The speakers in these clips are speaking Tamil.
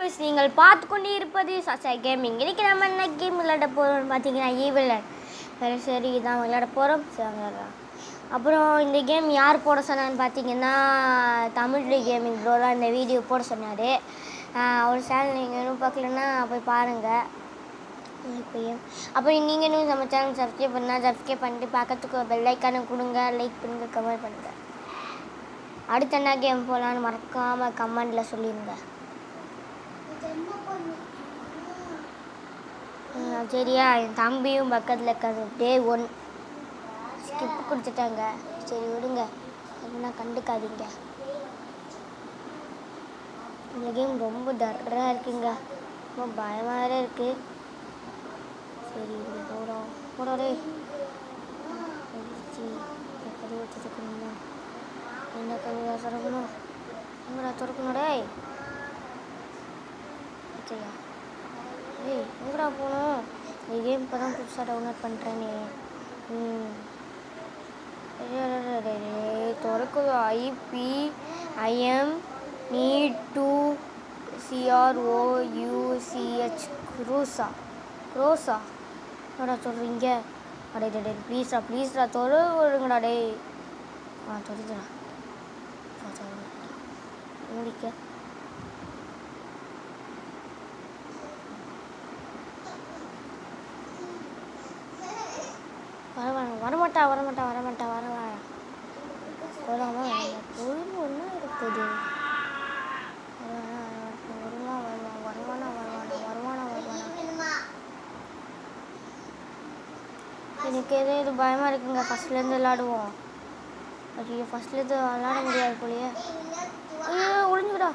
கைஸ் நீங்கள் பார்த்து கொண்டு இருப்பது சசா கேமிங் இன்னைக்கு நம்ம என்ன கேம் விளையாட போகிறோம்னு பார்த்தீங்கன்னா ஈவிலன் சரி சரி இதான் விளையாட போகிறோம் சரி விளையாடலாம் அப்புறம் இந்த கேம் யார் போட சொன்னான்னு பார்த்தீங்கன்னா தமிழ் கேமிங் ப்ரோ தான் இந்த வீடியோ போட சொன்னார் அவர் சேனல் நீங்கள் இன்னும் பார்க்கலன்னா போய் பாருங்கள் இப்போயும் அப்புறம் நீங்கள் இன்னும் நம்ம சேனல் சப்ஸ்கிரைப் பண்ணால் சப்ஸ்கிரைப் பண்ணிட்டு பக்கத்துக்கு பெல் ஐக்கானை கொடுங்க லைக் பண்ணுங்கள் கமெண்ட் பண்ணுங்கள் அடுத்து என்ன கேம் போகலான்னு மறக்காமல் கமெண்டில் சொல்லிடுங்க ம், சரியா என் தம்பியும் பக்கத்தில் இருக்காது டே ஒன் ஸ்கிப் கொடுத்துட்டாங்க சரி விடுங்க அப்படின்னா கண்டுக்காதீங்க இந்த கேம் ரொம்ப டர்ராக இருக்குங்க ரொம்ப பயமாக வேற இருக்கு சரி இப்படி போகிறோம் போகிறோம் கதவு வச்சு திறக்கணுமா என்ன கதவை திறக்கணும் எங்கடா திறக்கணும் டேய் சரியா ஏய் எங்கடா போகணும் இந்த கேம் இப்போ தான் புதுசாக டவுன்லோட் பண்ணுறேனே ம் திறக்குது ஐபி ஐஎம் நீட் டு சிஆர்ஓ யூசிஹெச் குரூசா க்ரோஸா என்னடா சொல்கிறீங்க அடே டே டே ப்ளீஸ்டா ப்ளீஸ்டா தொழு விடுங்கடா டேய் ஆ தொழுதுடா மூடிக்க வரவாங்க வரமாட்டா வரமாட்டா வரமாட்டா வரவா போலாமா பொழுது ஒன்றா இருக்குது வருவானா வருவான் வருவானா வருவானா வருவானா வருவானா எனக்கு எதோ இது பயமாக இருக்குங்க ஃபஸ்ட்லேருந்து விளாடுவோம் ஐயோ ஃபஸ்ட்லேருந்து விளாட முடியாது போலயே ஐயோ ஒளிஞ்சுடா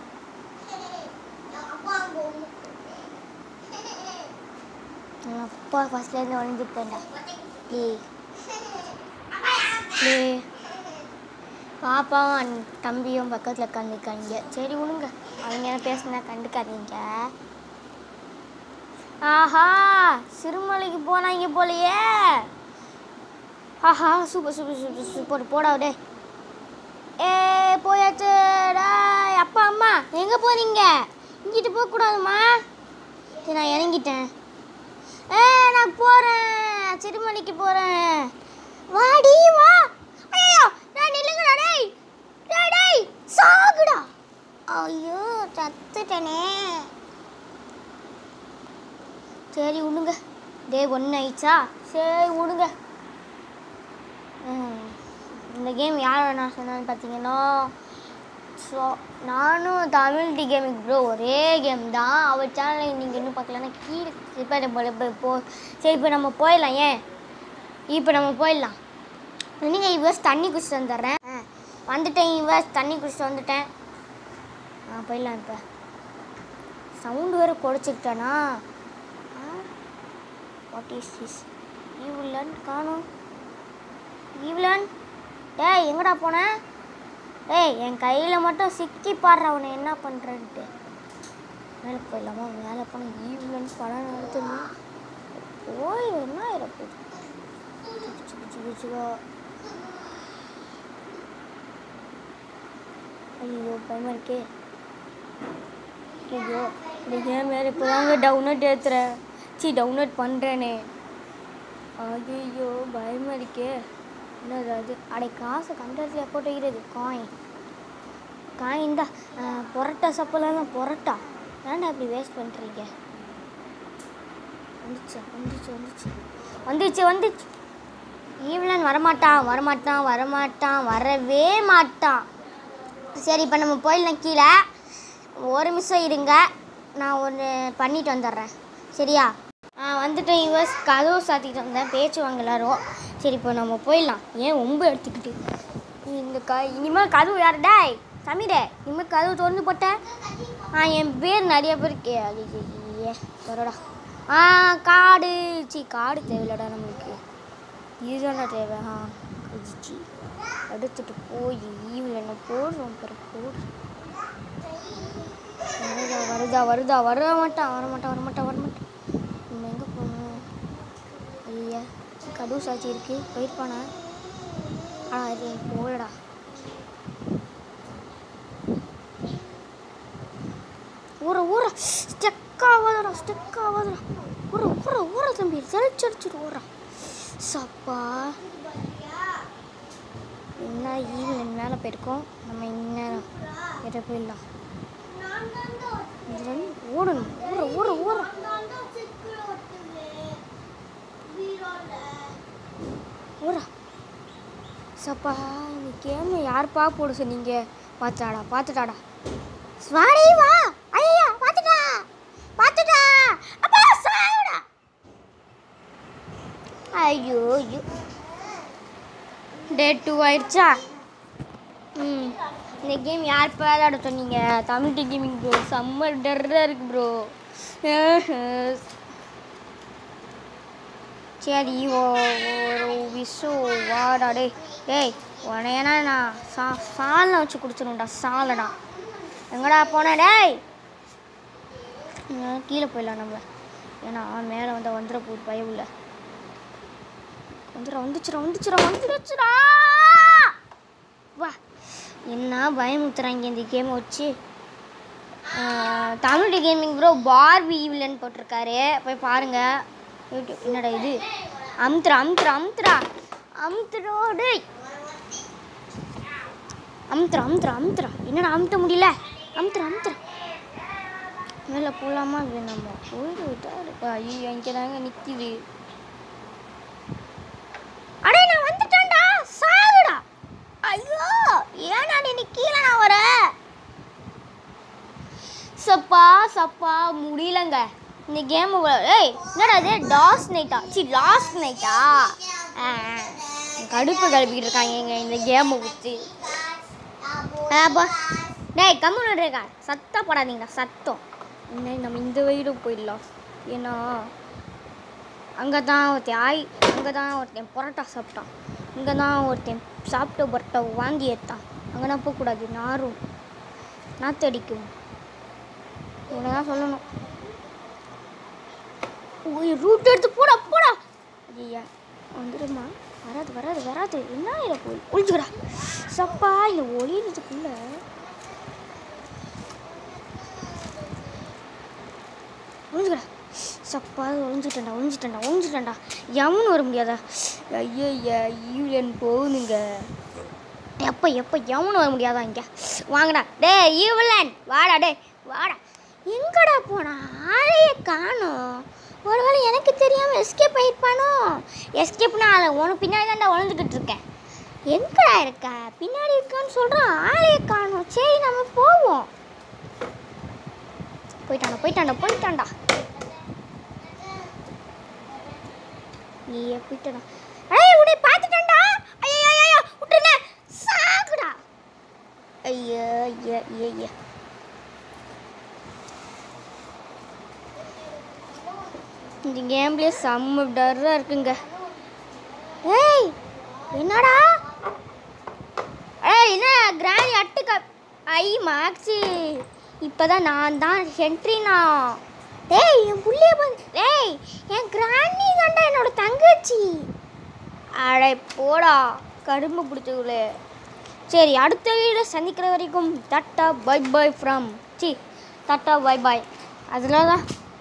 அப்பா ஃபஸ்ட்லேருந்து ஒளிஞ்சுட்டேன்டா ப்ளீ ப்ளீ பாப்பாவும் அண்ட் தம்பியும் பக்கத்தில் உட்காந்துருக்காங்க சரி விடுங்க அவங்க என்ன பேசுனா கண்டுக்காதீங்க ஆஹா சிறுமலைக்கு போனாங்க போலையே ஆஹா சூப்பர் சூப்பர் சூப்பர் சூப்பர் போடா டே ஏ போயாச்சு டேய் அப்பா அம்மா எங்கே போறீங்க இங்கிட்டு போகக்கூடாதும்மா சரி நான் இறங்கிட்டேன் ஏ நான் போகிறேன் சிறுமலைக்கு போகிறேன் வாடி வா ஐயோ நான் நில்லுங்கடா டேய் டேய் டேய் சாகுடா ஐயோ சத்துட்டனே சரி விடுங்க டே ஒன்று ஆயிடுச்சா சரி விடுங்க ம், இந்த கேம் யார் வேணா சொன்னான்னு பார்த்தீங்கன்னா ஸோ நானும் தமிழ் டி கேமிங் ப்ரோ ஒரே கேம் தான் அவர் சேனலை நீங்கள் இன்னும் பார்க்கலன்னா கீழே இப்போ நம்ம இப்போ போ சரி இப்போ நம்ம போயிடலாம் ஏன் இப்போ நம்ம போயிடலாம் நீங்கள் இவர்ஸ் தண்ணி குடிச்சிட்டு வந்துடுறேன் ஆ வந்துட்டேன் இவர்ஸ் தண்ணி குடிச்சிட்டு வந்துட்டேன் ஆ போயிடலாம் இப்போ சவுண்டு வேறு குறைச்சிக்கிட்டேனா வாட் இஸ் திஸ் ஈவிலன் காணும் ஈவிலன் டேய் எங்கடா போன டேய் என் கையில் மட்டும் சிக்கி பாடுற அவனை என்ன பண்ணுறன்ட்டு மேலே போயிடலாமா மேலே போன ஈவிலன் படம் நடத்துன்னு போய் என்ன ஆயிரப்போகுது சிக்கு சிக்கு சிக்குவா ஐயோ பயமாக இருக்கே ஐயோ இந்த கேம் வேறு இப்போ தாங்க டவுன்லோட் ஏற்றுறேன் சி டவுன்லோட் பண்ணுறேனே ஐயோ பயமாக இருக்கே என்னது அது அடை காசு கண்டத்தில் போட்டு வைக்கிறது காயின் காயின் தான் பொரோட்டா சப்பெல்லாம் தான் பொரோட்டா ஏன்டா இப்படி வேஸ்ட் பண்ணுறீங்க வந்துச்சு வந்துச்சு வந்துச்சு வந்துச்சு வந்துச்சு ஈவிலன் வரமாட்டான் வரமாட்டான் வரமாட்டான் வரவே மாட்டான் சரி இப்போ நம்ம போயிடலாம் கீழே ஒரு நிமிஷம் இருங்க நான் ஒன்று பண்ணிட்டு வந்துடுறேன் சரியா ஆ வந்துட்டேன் யுவஸ் கதவு சாத்திட்டு வந்தேன் பேச்சு வாங்க எல்லாரும் சரி இப்போ நம்ம போயிடலாம் ஏன் ஒம்பு எடுத்துக்கிட்டு இந்த க இனிமேல் கதவு யார் டேய் சமீரே இனிமேல் கதவு திறந்து போட்டேன் ஆ என் பேர் நிறைய பேர் கே ஐயே வரடா ஆ காடு சி காடு தேவையில்லடா நம்மளுக்கு இதுதான்டா தேவை ஆ குதிச்சு எடுத்துட்டு போய் ஈவில் என்ன போடுறோம் பிற போடு வருதா வருதா வருதா வர மாட்டான் வர மாட்டான் வர மாட்டான் வர மாட்டான் நம்ம எங்கே போகணும் ஐயா கதவு சாட்சி இருக்கு போயிருப்பானா ஆ இது போலடா ஊற ஊற ஸ்டெக் ஆகாதடா ஸ்டெக் ஆகாதடா ஊற ஊற ஊற தம்பி செழிச்சு அடிச்சுட்டு ஊற சப்பா என்ன ஈவினிங் மேலே போயிருக்கோம் நம்ம இந்நேரம் எதை போயிடலாம் இதுல இருந்து ஓடணும் ஊற ஊற ஊற ஊற சப்பா இந்த கேம் யாருப்பா போட சொன்னீங்க பார்த்துட்டாடா பார்த்துட்டாடா ஸ்வாடி வா ஐயா பார்த்துட்டா பார்த்துட்டா அப்பா சாவுடா ஐயோ ஐயோ டே டூ ஆயிடுச்சா ம் இந்த கேம் யார் விளையாட சொன்னீங்க தமிழ் கேமிங் ப்ரோ செம்ம டர்ராக இருக்கு ப்ரோ சரி ஓ ஒரு விசு வாடா டேய் டேய் உனையனா நான் சா சாலை வச்சு குடிச்சிடும்டா சாலடா எங்கடா போன டேய் இங்க கீழே போயிடலாம் நம்ம ஏன்னா மேலே வந்தால் வந்துட போகுது பயம் இல்லை வந்துடா வந்துச்சுடா வந்துச்சுடா வந்துடுச்சுடா வா என்ன பயமுத்துறாங்க இந்த கேமை வச்சு ஆஹ், Tamil gaming bro Barbie evil nun போட்டிருக்காரு போய் பாருங்க யூடியூப் என்னடா இது அமுத்துறா அமுத்துறா அமுத்துறா அமுத்துறோடு அமுத்துறா அமுத்துறா அமுத்துறா என்னடா அமுத்த முடியல அமுத்துறா அமுத்துறா மேலே போகலாமா வேணாமா போயிட்டு விட்டா இருப்பா ஐயோ இங்கே தாங்க நிற்கிது அடே நான் வந்துட்டேன்டா சாகுடா ஐயோ ஏன்டா நீ கீழே நான் வர சப்பா சப்பா முடியலங்க இந்த கேம் ஏய் என்னடா இது டாஸ் நைட்டா சி லாஸ்ட் நைட்டா கடுப்பு கழுப்பிக்கிட்டு இருக்காங்க எங்க இந்த கேமை ஊற்றி ஆப்பா டேய் கம்முன்னு இருக்கா சத்தம் போடாதீங்கடா சத்தம் இன்னும் நம்ம இந்த வீடு போயிடலாம் ஏன்னா அங்கே தான் ஒருத்தன் ஆய் அங்கே தான் ஒருத்தன் பரோட்டா சாப்பிட்டான் இங்கே தான் ஒருத்தன் சாப்பிட்ட பரோட்டா வாங்கி எடுத்தான் அங்கே போகக்கூடாது நாரும் நாத்தடிக்கும் இவனை தான் சொல்லணும் ஓய் ரூட் எடுத்து போடா போடா ஐயா வந்துடுமா வராது வராது வராது என்ன இதை போய் ஒழிச்சுக்கடா சப்பா இல்லை ஒளியறதுக்குள்ள ஒழிஞ்சுக்கடா சப்பா ஒழிஞ்சிட்டேன்டா ஒழிஞ்சிட்டேன்டா ஒழிஞ்சிட்டேன்டா எவனு வர முடியாதா ஐயோ ஈவிலன் போகுதுங்க எப்போ எப்போ எவனும் வர முடியாதா இங்கே வாங்கடா டே ஈவிலன் வாடா டே வாடா எங்கடா போனா ஆளையே காணோம் ஒருவேளை எனக்கு தெரியாமல் எஸ்கேப் ஆயிருப்பானோ எஸ்கேப்னா உனக்கு பின்னாடி தான்டா உழந்துக்கிட்டு இருக்கேன் எங்கடா இருக்க பின்னாடி இருக்கான்னு சொல்கிறான் ஆளையே காணோம் சரி நம்ம போவோம் போயிட்டான்டா போயிட்டான்டா போயிட்டான்டா நீயே போயிட்டடா ஏய் உன்னை பார்த்துட்டேன்டா ஐயோ ஐயோ விட்டுருங்க சாகுடா ஐயோ ஐயோ ஐயோ ஐயோ இந்த கேம்லேயே செம்ம டர்ராக இருக்குங்க ஏய் என்னடா ஏய் என்ன கிராணி அட்டுக்க ஐ மாக்ஸி இப்போதான் நான் தான் ஹென்ட்ரினா டேய் என் புள்ளைய வந்து டேய் என் கிராணி தான்டா என்னோட தங்கச்சி அடே போடா கரும்பு பிடிச்சவங்களே சரி அடுத்த வீடியோ சந்திக்கிற வரைக்கும் தட்டா பை பை ஃப்ரம் சி தட்டா பை பாய் அதில் தான்